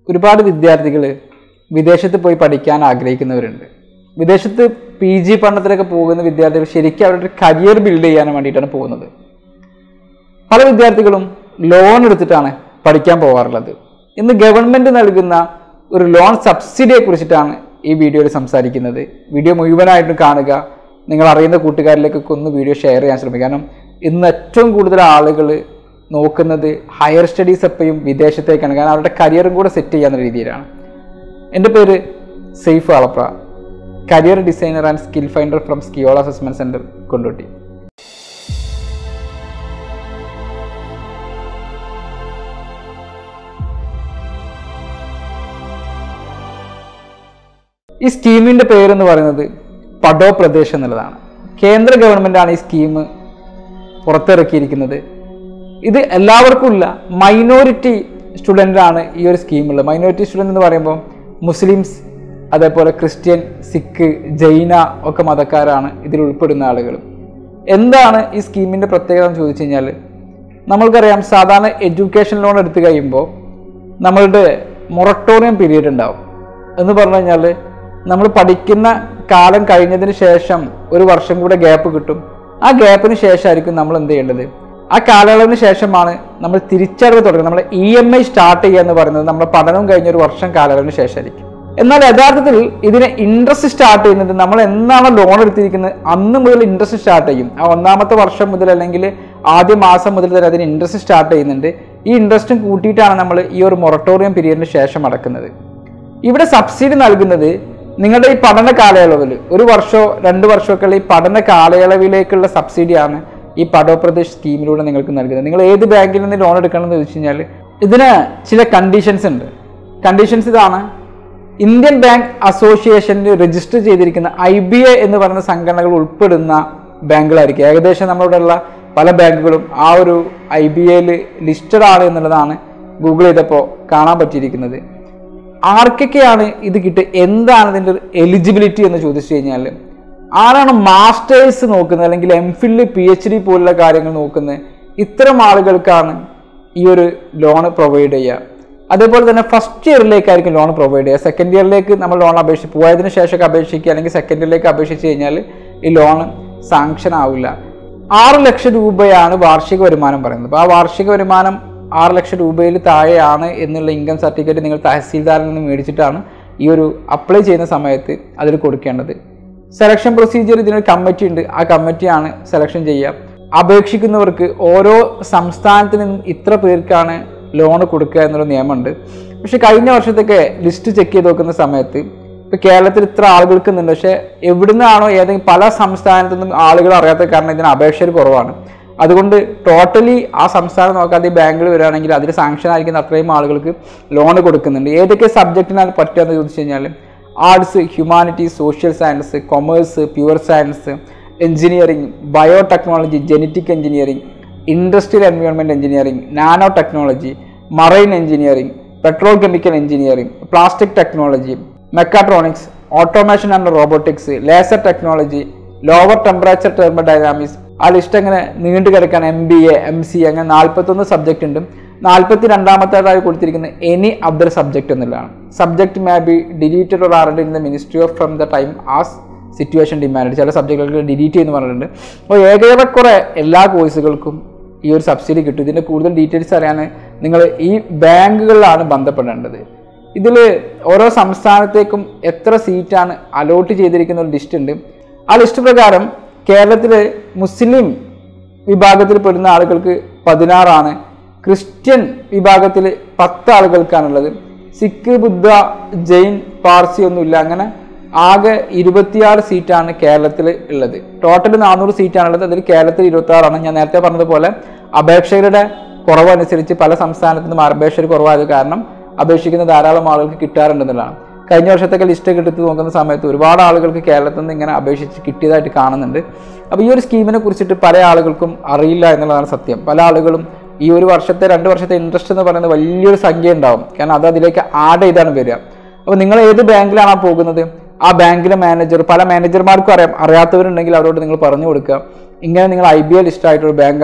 ഒരുപാട് വിദ്യാർത്ഥികൾ വിദേശത്ത് പോയി പഠിക്കാൻ ആഗ്രഹിക്കുന്നവരുണ്ട് വിദേശത്ത് പി ജി പഠനത്തിലൊക്കെ പോകുന്ന വിദ്യാർത്ഥികൾ ശരിക്കും അവരുടെ കരിയർ ബിൽഡ് ചെയ്യാൻ വേണ്ടിയിട്ടാണ് പോകുന്നത് പല വിദ്യാർത്ഥികളും ലോൺ എടുത്തിട്ടാണ് പഠിക്കാൻ പോകാറുള്ളത് ഇന്ന് ഗവൺമെൻറ് നൽകുന്ന ഒരു ലോൺ സബ്സിഡിയെ കുറിച്ചിട്ടാണ് ഈ വീഡിയോയിൽ സംസാരിക്കുന്നത് വീഡിയോ മുഴുവനായിട്ടും കാണുക നിങ്ങൾ അറിയുന്ന കൂട്ടുകാരിലേക്കൊക്കെ ഒന്ന് വീഡിയോ ഷെയർ ചെയ്യാൻ ശ്രമിക്കുക കാരണം ഇന്ന് ഏറ്റവും കൂടുതൽ ആളുകൾ നോക്കുന്നത് ഹയർ സ്റ്റഡീസ് എപ്പോഴും വിദേശത്തേക്കാണ് കാരണം അവരുടെ കരിയറും കൂടെ സെറ്റ് ചെയ്യാവുന്ന രീതിയിലാണ് എൻ്റെ പേര് സെയ്ഫ് ആളപ്ര career designer and skill finder from skill assessment centre Kondotty ഈ സ്കീമിൻ്റെ പേരെന്ന് പറയുന്നത് പഡോ പ്രദേശ് എന്നുള്ളതാണ് കേന്ദ്ര ഗവൺമെൻറ്റാണ് ഈ സ്കീം പുറത്തിറക്കിയിരിക്കുന്നത് ഇത് എല്ലാവർക്കും ഇല്ല മൈനോറിറ്റി സ്റ്റുഡൻ്റാണ് ഈ ഒരു സ്കീമുള്ളത് മൈനോറിറ്റി സ്റ്റുഡൻ്റ് എന്ന് പറയുമ്പോൾ മുസ്ലിംസ് അതേപോലെ ക്രിസ്ത്യൻ സിഖ് ജൈന ഒക്കെ മതക്കാരാണ് ഇതിൽ ഉൾപ്പെടുന്ന ആളുകൾ എന്താണ് ഈ സ്കീമിൻ്റെ പ്രത്യേകത എന്ന് ചോദിച്ചു കഴിഞ്ഞാൽ നമ്മൾക്കറിയാം സാധാരണ എഡ്യൂക്കേഷൻ ലോൺ എടുത്തു കഴിയുമ്പോൾ നമ്മളുടെ മൊറട്ടോറിയം പീരീഡ് ഉണ്ടാവും എന്ന് പറഞ്ഞു കഴിഞ്ഞാൽ നമ്മൾ പഠിക്കുന്ന കാലം കഴിഞ്ഞതിന് ശേഷം ഒരു വർഷം കൂടെ ഗ്യാപ്പ് കിട്ടും ആ ഗ്യാപ്പിന് ശേഷമായിരിക്കും നമ്മൾ എന്ത് ചെയ്യേണ്ടത് ആ കാലയളവിന് ശേഷമാണ് നമ്മൾ തിരിച്ചടവ് തുടങ്ങുന്നത് നമ്മൾ ഇ എം ഐ സ്റ്റാർട്ട് ചെയ്യുക എന്ന് പറയുന്നത് നമ്മുടെ പഠനം കഴിഞ്ഞ ഒരു വർഷം കാലയളവിന് ശേഷമായിരിക്കും എന്നാൽ യഥാർത്ഥത്തിൽ ഇതിന് ഇൻട്രസ്റ്റ് സ്റ്റാർട്ട് ചെയ്യുന്നത് നമ്മൾ എന്നാണോ ലോൺ എടുത്തിരിക്കുന്നത് അന്ന് മുതൽ ഇൻട്രസ്റ്റ് സ്റ്റാർട്ട് ചെയ്യും ആ ഒന്നാമത്തെ വർഷം മുതൽ അല്ലെങ്കിൽ ആദ്യ മാസം മുതൽ തന്നെ അതിന് ഇൻട്രസ്റ്റ് സ്റ്റാർട്ട് ചെയ്യുന്നുണ്ട് ഈ ഇൻട്രസ്റ്റും കൂട്ടിയിട്ടാണ് നമ്മൾ ഈ ഒരു മൊറട്ടോറിയം പീരീഡിന് ശേഷം അടക്കുന്നത് ഇവിടെ സബ്സിഡി നൽകുന്നത് നിങ്ങളുടെ ഈ പഠന കാലയളവിൽ ഒരു വർഷമോ രണ്ട് വർഷമൊക്കെ ഉള്ള ഈ പഠന കാലയളവിലേക്കുള്ള സബ്സിഡിയാണ് ഈ പഠോപ്രദേശ് സ്കീമിലൂടെ നിങ്ങൾക്ക് നൽകുന്നത് നിങ്ങൾ ഏത് ബാങ്കിൽ നിന്ന് ലോൺ എടുക്കണം എന്ന് ചോദിച്ചു കഴിഞ്ഞാൽ ഇതിന് ചില കണ്ടീഷൻസ് ഉണ്ട് കണ്ടീഷൻസ് ഇതാണ് ഇന്ത്യൻ ബാങ്ക് അസോസിയേഷനിൽ രജിസ്റ്റർ ചെയ്തിരിക്കുന്ന ഐ ബി എ എന്ന് പറയുന്ന സംഘടനകൾ ഉൾപ്പെടുന്ന ബാങ്കുകളായിരിക്കും ഏകദേശം നമ്മളിവിടെയുള്ള പല ബാങ്കുകളും ആ ഒരു ഐ ബി എയിൽ ലിസ്റ്റഡ് ആണ് എന്നുള്ളതാണ് ഗൂഗിൾ ചെയ്തപ്പോൾ കാണാൻ പറ്റിയിരിക്കുന്നത് ആർക്കൊക്കെയാണ് ഇത് കിട്ടുക എന്താണ് ഇതിൻ്റെ എലിജിബിലിറ്റി എന്ന് ചോദിച്ചു കഴിഞ്ഞാൽ ആരാണ് മാസ്റ്റേഴ്സ് നോക്കുന്നത് അല്ലെങ്കിൽ M Phil P H D പോലുള്ള കാര്യങ്ങൾ നോക്കുന്നത് ഇത്തരം ആളുകൾക്കാണ് ഈ ഒരു ലോൺ പ്രൊവൈഡ് ചെയ്യുക അതേപോലെ തന്നെ ഫസ്റ്റ് ഇയറിലേക്കായിരിക്കും ലോൺ പ്രൊവൈഡ് ചെയ്യുക സെക്കൻഡ് ഇയറിലേക്ക് നമ്മൾ ലോൺ അപേക്ഷിച്ച് പോയതിനു ശേഷമൊക്കെ അപേക്ഷിക്കുക അല്ലെങ്കിൽ സെക്കൻഡ് ഇയറിലേക്ക് അപേക്ഷിച്ച് കഴിഞ്ഞാൽ ഈ ലോൺ സാങ്ഷൻ ആവില്ല ആറ് ലക്ഷം രൂപയാണ് വാർഷിക വരുമാനം പറയുന്നത് അപ്പോൾ ആ വാർഷിക വരുമാനം ആറ് ലക്ഷം രൂപയിൽ താഴെയാണ് എന്നുള്ള ഇൻകം സർട്ടിഫിക്കറ്റ് നിങ്ങൾ തഹസീൽദാരിൽ നിന്ന് മേടിച്ചിട്ടാണ് ഈ ഒരു അപ്ലൈ ചെയ്യുന്ന സമയത്ത് അതിൽ കൊടുക്കേണ്ടത് സെലക്ഷൻ പ്രൊസീജിയർ ഇതിനൊരു കമ്മിറ്റി ഉണ്ട് ആ കമ്മിറ്റിയാണ് സെലക്ഷൻ ചെയ്യുക അപേക്ഷിക്കുന്നവർക്ക് ഓരോ സംസ്ഥാനത്തിൽ നിന്നും ഇത്ര പേർക്കാണ് ലോൺ കൊടുക്കുക എന്നുള്ള നിയമമുണ്ട് പക്ഷെ കഴിഞ്ഞ വർഷത്തൊക്കെ ലിസ്റ്റ് ചെക്ക് ചെയ്ത് നോക്കുന്ന സമയത്ത് ഇപ്പൊ കേരളത്തിൽ ഇത്ര ആളുകൾക്ക് ഉണ്ട് പക്ഷെ എവിടുന്നാണോ ഏതെങ്കിലും പല സംസ്ഥാനത്തു നിന്നും ആളുകൾ അറിയാത്ത കാരണം ഇതിന് അപേക്ഷകൾ കുറവാണ് അതുകൊണ്ട് ടോട്ടലി ആ സംസ്ഥാനം നോക്കാതെ ബാങ്കിൽ വരികയാണെങ്കിൽ അതിൽ സാങ്ഷൻ ആയിരിക്കുന്ന അത്രയും ആളുകൾക്ക് ലോൺ കൊടുക്കുന്നുണ്ട് ഏതൊക്കെ സബ്ജക്റ്റിനാണ് പറ്റുക എന്ന് ചോദിച്ചു കഴിഞ്ഞാൽ arts humanities social science commerce pure science engineering biotechnology genetic engineering industrial environment engineering nano technology marine engineering petrol chemical engineering plastic technology mechatronics automation and robotics laser technology lower temperature thermodynamics ആ list അങ്ങനെ നീണ്ടു കിടക്കുകയാണ് M B A M C അങ്ങനെ നാൽപ്പത്തൊന്ന് subject ഉണ്ട് നാൽപ്പത്തി രണ്ടാമത്തേതായി കൊടുത്തിരിക്കുന്നത് എനി അതർ സബ്ജക്റ്റ് എന്നുള്ളതാണ് subject may be deleted or added in the ministry of from the time as situation demand ചില സബ്ജക്റ്റുകൾക്ക് ഡിലീറ്റ് ചെയ്യുന്നു പറഞ്ഞിട്ടുണ്ട് അപ്പോൾ ഏകേറെക്കുറെ എല്ലാ കോഴ്സുകൾക്കും ഈ ഒരു സബ്സിഡി കിട്ടും ഇതിൻ്റെ കൂടുതൽ ഡീറ്റെയിൽസ് അറിയാൻ നിങ്ങൾ ഈ ബാങ്കുകളിലാണ് ബന്ധപ്പെടേണ്ടത് ഇതിൽ ഓരോ സംസ്ഥാനത്തേക്കും എത്ര സീറ്റാണ് അലോട്ട് ചെയ്തിരിക്കുന്ന ഒരു ലിസ്റ്റ് ഉണ്ട് ആ ലിസ്റ്റ് പ്രകാരം കേരളത്തിൽ മുസ്ലിം വിഭാഗത്തിൽ പെടുന്ന ആളുകൾക്ക് പതിനാറാണ് ക്രിസ്ത്യൻ വിഭാഗത്തിൽ പത്ത് ആളുകൾക്കാണുള്ളത് സിഖ് ബുദ്ധ ജെയിൻ പാർസി ഒന്നുമില്ല അങ്ങനെ ആകെ ഇരുപത്തിയാറ് സീറ്റാണ് കേരളത്തിൽ ഉള്ളത് ടോട്ടൽ നാനൂറ് സീറ്റാണുള്ളത് അതിൽ കേരളത്തിൽ ഇരുപത്തി ആറാണ് ഞാൻ നേരത്തെ പറഞ്ഞതുപോലെ അപേക്ഷകരുടെ കുറവനുസരിച്ച് പല സംസ്ഥാനത്തു നിന്നും അപേക്ഷകർ കുറവായത് കാരണം അപേക്ഷിക്കുന്ന ധാരാളം ആളുകൾക്ക് കിട്ടാറുണ്ടെന്നുള്ളതാണ് കഴിഞ്ഞ വർഷത്തൊക്കെ ലിസ്റ്റ് ഒക്കെ എടുത്ത് നോക്കുന്ന സമയത്ത് ഒരുപാട് ആളുകൾക്ക് കേരളത്തിൽ നിന്ന് ഇങ്ങനെ അപേക്ഷിച്ച് കിട്ടിയതായിട്ട് കാണുന്നുണ്ട് അപ്പോൾ ഈ ഒരു സ്കീമിനെ കുറിച്ചിട്ട് പല ആളുകൾക്കും അറിയില്ല എന്നുള്ളതാണ് സത്യം പല ആളുകളും ഈ ഒരു വർഷത്തെ രണ്ട് വർഷത്തെ ഇൻട്രസ്റ്റ് എന്ന് പറയുന്നത് വലിയൊരു സംഖ്യ ഉണ്ടാവും കാരണം അത് അതിലേക്ക് ആഡ് ചെയ്താണ് വരിക അപ്പോൾ നിങ്ങൾ ഏത് ബാങ്കിലാണോ പോകുന്നത് ആ ബാങ്കിലെ മാനേജർ പല മാനേജർമാർക്കും അറിയാം അറിയാത്തവരുണ്ടെങ്കിൽ അവരോട് നിങ്ങൾ പറഞ്ഞു കൊടുക്കുക ഇങ്ങനെ നിങ്ങൾ ഐ ബി എ ലിസ്റ്റ് ആയിട്ടൊരു ബാങ്കാണോ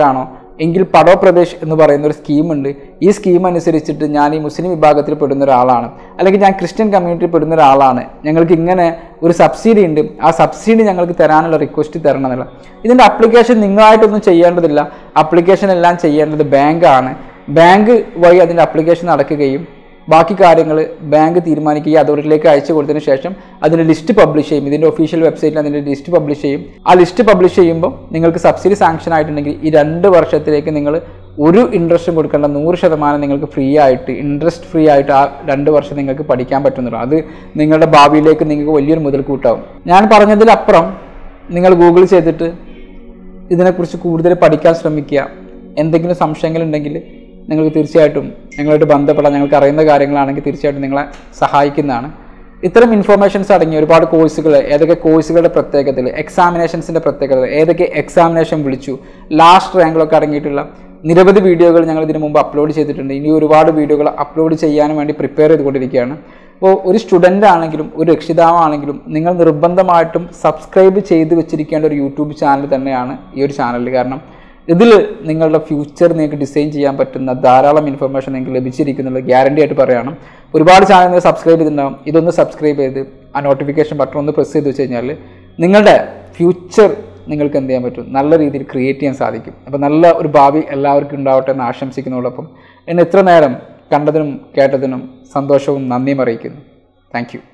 എങ്കിൽ പടോ പ്രദേശ് എന്ന് പറയുന്ന ഒരു സ്കീമുണ്ട് ഈ സ്കീം അനുസരിച്ചിട്ട് ഞാൻ ഈ മുസ്ലിം വിഭാഗത്തിൽ പെടുന്ന ഒരാളാണ് അല്ലെങ്കിൽ ഞാൻ ക്രിസ്ത്യൻ കമ്മ്യൂണിറ്റിയിൽ പെടുന്ന ഒരാളാണ് ഞങ്ങൾക്ക് ഇങ്ങനെ ഒരു സബ്സിഡി ഉണ്ട് ആ സബ്സിഡി ഞങ്ങൾക്ക് തരാനുള്ള റിക്വസ്റ്റ് തരണം എന്നുള്ള ഇതിൻ്റെ അപ്ലിക്കേഷൻ നിങ്ങളായിട്ടൊന്നും ചെയ്യേണ്ടതില്ല അപ്ലിക്കേഷൻ എല്ലാം ചെയ്യേണ്ടത് ബാങ്കാണ് ബാങ്ക് വഴി അതിൻ്റെ അപ്ലിക്കേഷൻ നടക്കുകയും ബാക്കി കാര്യങ്ങൾ ബാങ്ക് തീരുമാനിക്കുകയും അതോറിറ്റിയിലേക്ക് അയച്ചു കൊടുത്തതിന് ശേഷം അതിൻ്റെ ലിസ്റ്റ് പബ്ലിഷ് ചെയ്യും ഇതിൻ്റെ ഒഫീഷ്യൽ വെബ്സൈറ്റിൽ അതിൻ്റെ ലിസ്റ്റ് പബ്ലിഷ് ചെയ്യും ആ ലിസ്റ്റ് പബ്ലിഷ് ചെയ്യുമ്പോൾ നിങ്ങൾക്ക് സബ്സിഡി സാങ്ഷൻ ആയിട്ടുണ്ടെങ്കിൽ ഈ രണ്ട് വർഷത്തിലേക്ക് നിങ്ങൾ ഒരു ഇൻട്രസ്റ്റും കൊടുക്കേണ്ട നൂറ് ശതമാനം നിങ്ങൾക്ക് ഫ്രീ ആയിട്ട് ഇൻട്രസ്റ്റ് ഫ്രീ ആയിട്ട് ആ രണ്ട് വർഷം നിങ്ങൾക്ക് പഠിക്കാൻ പറ്റുന്നുള്ളൂ അത് നിങ്ങളുടെ ഭാവിയിലേക്ക് നിങ്ങൾക്ക് വലിയൊരു മുതൽക്കൂട്ടാവും ഞാൻ പറഞ്ഞതിലപ്പുറം നിങ്ങൾ ഗൂഗിൾ ചെയ്തിട്ട് ഇതിനെക്കുറിച്ച് കൂടുതൽ പഠിക്കാൻ ശ്രമിക്കുക എന്തെങ്കിലും സംശയങ്ങളുണ്ടെങ്കിൽ നിങ്ങൾക്ക് തീർച്ചയായിട്ടും ഞങ്ങളുമായിട്ട് ബന്ധപ്പെടാൻ ഞങ്ങൾക്ക് അറിയുന്ന കാര്യങ്ങളാണെങ്കിൽ തീർച്ചയായിട്ടും നിങ്ങളെ സഹായിക്കുന്നതാണ് ഇത്തരം ഇൻഫർമേഷൻസ് അടങ്ങിയ ഒരുപാട് കോഴ്സുകൾ ഏതൊക്കെ കോഴ്സുകളുടെ പ്രത്യേകതകൾ എക്സാമിനേഷൻസിൻ്റെ പ്രത്യേകത ഏതൊക്കെ എക്സാമിനേഷൻ വിളിച്ചു ലാസ്റ്റ് റാങ്കിലൊക്കെ അടങ്ങിയിട്ടുള്ള നിരവധി വീഡിയോകൾ ഞങ്ങൾ ഇതിനു മുമ്പ് അപ്ലോഡ് ചെയ്തിട്ടുണ്ട് ഇനി ഒരുപാട് വീഡിയോകൾ അപ്ലോഡ് ചെയ്യാനും വേണ്ടി പ്രിപ്പയർ ചെയ്തുകൊണ്ടിരിക്കുകയാണ് അപ്പോൾ ഒരു സ്റ്റുഡൻ്റ് ആണെങ്കിലും ഒരു രക്ഷിതാവാണെങ്കിലും നിങ്ങൾ നിർബന്ധമായിട്ടും സബ്സ്ക്രൈബ് ചെയ്ത് വെച്ചിരിക്കേണ്ട ഒരു യൂട്യൂബ് ചാനൽ തന്നെയാണ് ഈ ഒരു ചാനൽ കാരണം ഇതിൽ നിങ്ങളുടെ ഫ്യൂച്ചർ നിങ്ങൾക്ക് ഡിസൈൻ ചെയ്യാൻ പറ്റുന്ന ധാരാളം ഇൻഫർമേഷൻ നിങ്ങൾക്ക് ലഭിച്ചിരിക്കുന്നുള്ള ഗ്യാരണ്ടി ആയിട്ട് പറയുകയാണ് ഒരുപാട് ചാനൽ നിങ്ങൾ സബ്സ്ക്രൈബ് ചെയ്തിട്ടുണ്ടാവും ഇതൊന്ന് സബ്സ്ക്രൈബ് ചെയ്ത് ആ നോട്ടിഫിക്കേഷൻ ബട്ടൺ ഒന്ന് പ്രസ് ചെയ്ത് വെച്ച് കഴിഞ്ഞാൽ നിങ്ങളുടെ ഫ്യൂച്ചർ നിങ്ങൾക്ക് എന്ത് ചെയ്യാൻ പറ്റും നല്ല രീതിയിൽ ക്രിയേറ്റ് ചെയ്യാൻ സാധിക്കും അപ്പോൾ നല്ല ഒരു ഭാവി എല്ലാവർക്കും ഉണ്ടാവട്ടെ എന്ന് ആശംസിക്കുന്നതോടൊപ്പം എന്നെ ഇത്ര നേരം കണ്ടതിനും കേട്ടതിനും സന്തോഷവും നന്ദിയും അറിയിക്കുന്നു താങ്ക്